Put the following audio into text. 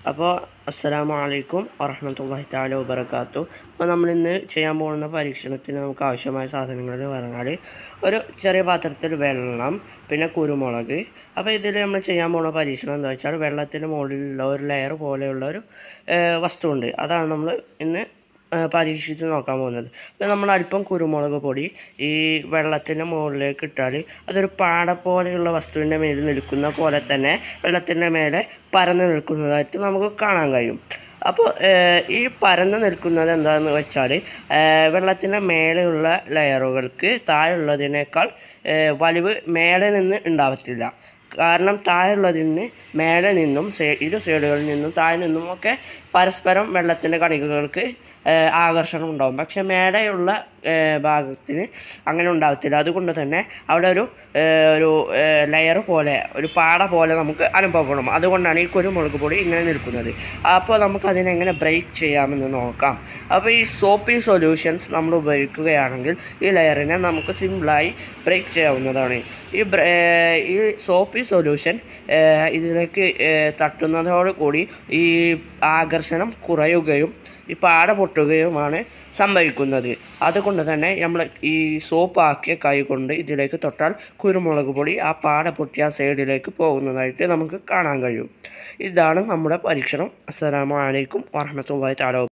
അപ്പോൾ അസ്സലാമു അലൈക്കും വറഹമത്തല്ലാഹി താല വബർക്കാത്തു അപ്പോൾ നമ്മളിന്ന് ചെയ്യാൻ പോകുന്ന പരീക്ഷണത്തിന് നമുക്ക് ആവശ്യമായ സാധനങ്ങൾ എന്ന് പറഞ്ഞാൽ ഒരു ചെറിയ പാത്രത്തിൽ വെള്ളം പിന്നെ കുരുമുളക് അപ്പോൾ ഇതിൽ നമ്മൾ ചെയ്യാൻ പോകുന്ന പരീക്ഷണം എന്താ വെച്ചാൽ വെള്ളത്തിന് മുകളിലുള്ള ഒരു ലെയർ പോലെയുള്ള ഒരു ഏഹ്, വസ്തുവുണ്ട് അതാണ് നമ്മൾ ഇന്ന് ഏഹ്, പരീക്ഷിച്ച് നോക്കാൻ പോകുന്നത് അപ്പോൾ നമ്മൾ അല്പം കുരുമുളക് പൊടി ഈ വെള്ളത്തിൻ്റെ മുകളിലേക്ക് ഇട്ടാൽ അതൊരു പാട പോലെയുള്ള വസ്തുവിൻ്റെ മേലിൽ നിൽക്കുന്ന പോലെ തന്നെ വെള്ളത്തിൻ്റെ മേലെ പരന്ന് നിൽക്കുന്നതായിട്ട് നമുക്ക് കാണാൻ കഴിയും അപ്പോൾ ഏഹ്, ഈ പരന്ന് നിൽക്കുന്നത് എന്താണെന്ന് വെച്ചാൽ വെള്ളത്തിൻ്റെ മേലെയുള്ള ലെയറുകൾക്ക് താഴെയുള്ളതിനേക്കാൾ ഏഹ്, വലിവ് മേലെ നിന്ന് ഉണ്ടാവത്തില്ല കാരണം താഴെയുള്ളതിന് മേലെ നിന്നും സൈ- ഇരു സൈഡുകളിൽ നിന്നും താഴെ നിന്നും ഒക്കെ പരസ്പരം വെള്ളത്തിൻ്റെ കണികകൾക്ക് ഏഹ്, ആകർഷണം ഉണ്ടാവും പക്ഷെ മേലെയുള്ള ഏഹ്, ഭാഗത്തിന് അങ്ങനെ ഉണ്ടാവത്തില്ല അതുകൊണ്ട് തന്നെ അവിടെ ഒരു ഏഹ്, ഒരു ലെയർ പോലെ ഒരു പാട പോലെ നമുക്ക് അനുഭവപ്പെടും അതുകൊണ്ടാണ് ഈ കുരുമുളക് പൊടി ഇങ്ങനെ നിൽക്കുന്നത് അപ്പോൾ നമുക്ക് അതിനെങ്ങനെ ബ്രേക്ക് ചെയ്യാമെന്ന് നോക്കാം അപ്പോൾ ഈ സോപ്പി സൊല്യൂഷൻസ് നമ്മൾ ഉപയോഗിക്കുകയാണെങ്കിൽ ഈ ലെയറിനെ നമുക്ക് സിമ്പിളായി ബ്രേക്ക് ചെയ്യാവുന്നതാണ് ഈ ബ്ര- ഏഹ്, ഈ സോപ്പി സൊല്യൂഷൻ ഏഹ്, ഇതിലേക്ക് ഏഹ്, തട്ടുന്നതോട് കൂടി ഈ ആകർഷണം കുറയുകയും ഈ പാട പൊട്ടുകയുമാണ് സംഭവിക്കുന്നത് അതുകൊണ്ട് തന്നെ നമ്മൾ ഈ സോപ്പ് ആക്കിയ കൈ കൊണ്ട് ഇതിലേക്ക് തൊട്ടാൽ കുരുമുളക് പൊടി ആ പാട പൊട്ടിയ സൈഡിലേക്ക് പോകുന്നതായിട്ട് നമുക്ക് കാണാൻ കഴിയും ഇതാണ് നമ്മുടെ പരീക്ഷണം അസ്സലാമു അലൈക്കും വറഹമത്തല്ലാഹി താല